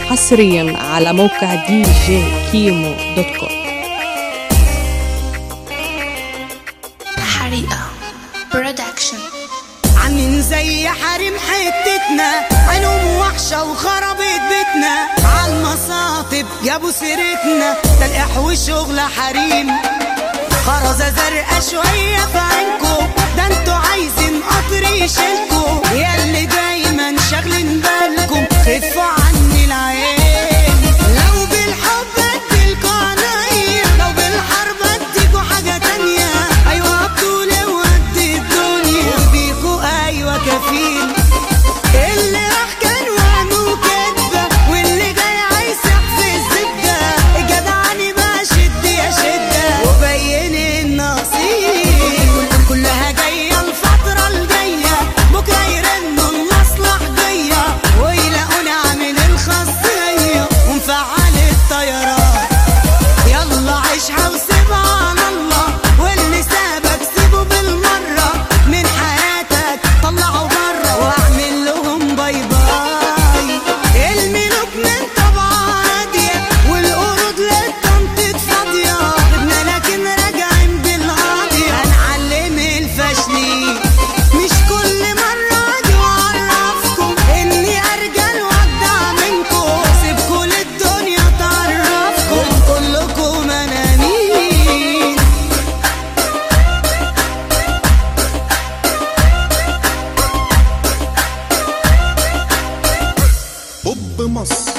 حصريا على موقع دي جي كيمو دوت كوم حريقة برودكشن عاملين زي حريم حتتنا عينهم وحشة وخربت بيتنا عالمصاطب جابوا سيرتنا تلقح وشغل حريم خرزة زرقاء شوية في عينكو ده انتوا عايزين قطر يشيلكو ياللي دايما شاغلين بالكم خفوا عني العين لو بالحب اديلكوا عينيا لو بالحرب اديكوا حاجة تانية ايوه بطولة وقد الدنيا وبيكوا ايوه كفيل اللي راح كان وهمه كدبة واللي جاي عايز يحفظ الزبدة جدعني بقى شد يا شدة وبين النصيب كلها جاية الفترة الجاية بكرة يرنوا المصلح جاية ويلاقوني عامل الخاصية ومفعل الطيران يلا عيشها وسيبها على الله واللي سابك سيبه بالمرة من حياتك طلعه بره واعمل لهم باي باي الملوك من طبعها هادية والقرود للطنطة فاضية ابنا لكن راجعين بالقاضية هنعلم الفاشلين مش كل مرة اجي واعرفكم اني ارجل وابدع منكم سيبكوا للدنيا تعرفكم كلكم انانيين بوب مصر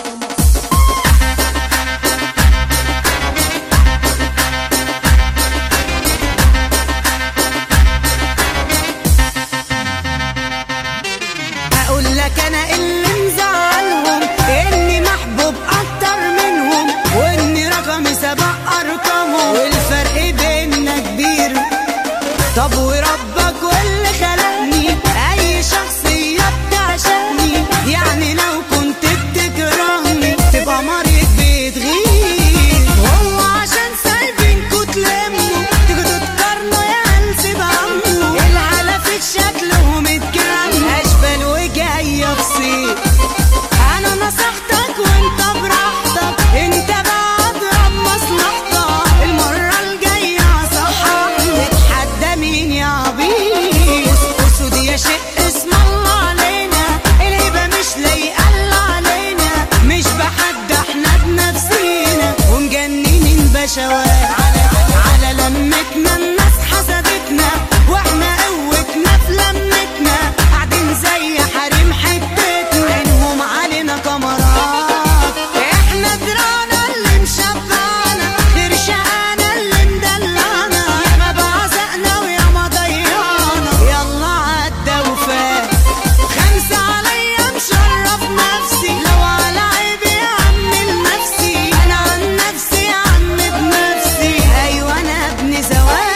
اقول لك انا اللي مزعلهم اني محبوب اكتر منهم واني رقمي سبق ارقامهم والفرق بيننا كبير طب وربك واللي خلقني اي شخصية بتعشقني يعني لو كنت بتكرهني تبقى مريض بتغير هو عشان سايبينكوا تلموا تيجوا تتقارنوا يا هلس بعمو العلافة شكلهم اتجنن اشبال وجاية بصير انا نصحتك وانت براحتك انت بقى اضرب مصلحتك المرة الجاية صحح تتحدى مين يا عبيط اسود يا شيء اسم الله علينا الهبة مش لايقة إلا علينا مش بحد احنا بنفسينا ومجننين بشوات على على لمتنا الناس حسدتنا واحنا قوتنا في لمتنا قاعدين زي حريم حتتنا عينهم علينا كاميرات احنا درانا اللي مشبعنا غير شقانا اللي مدلعنا ياما بعزقنا وياما ضيعنا يلا عدى وفات خمسة عليا مشرف نفسي لو على عيبي اعمل نفسي انا عن نفسي يا عم بنفسي ايوه انا ابن زواج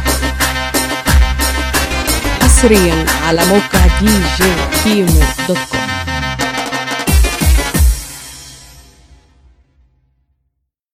حصريا على موقع دي جي كيمو دوت كوم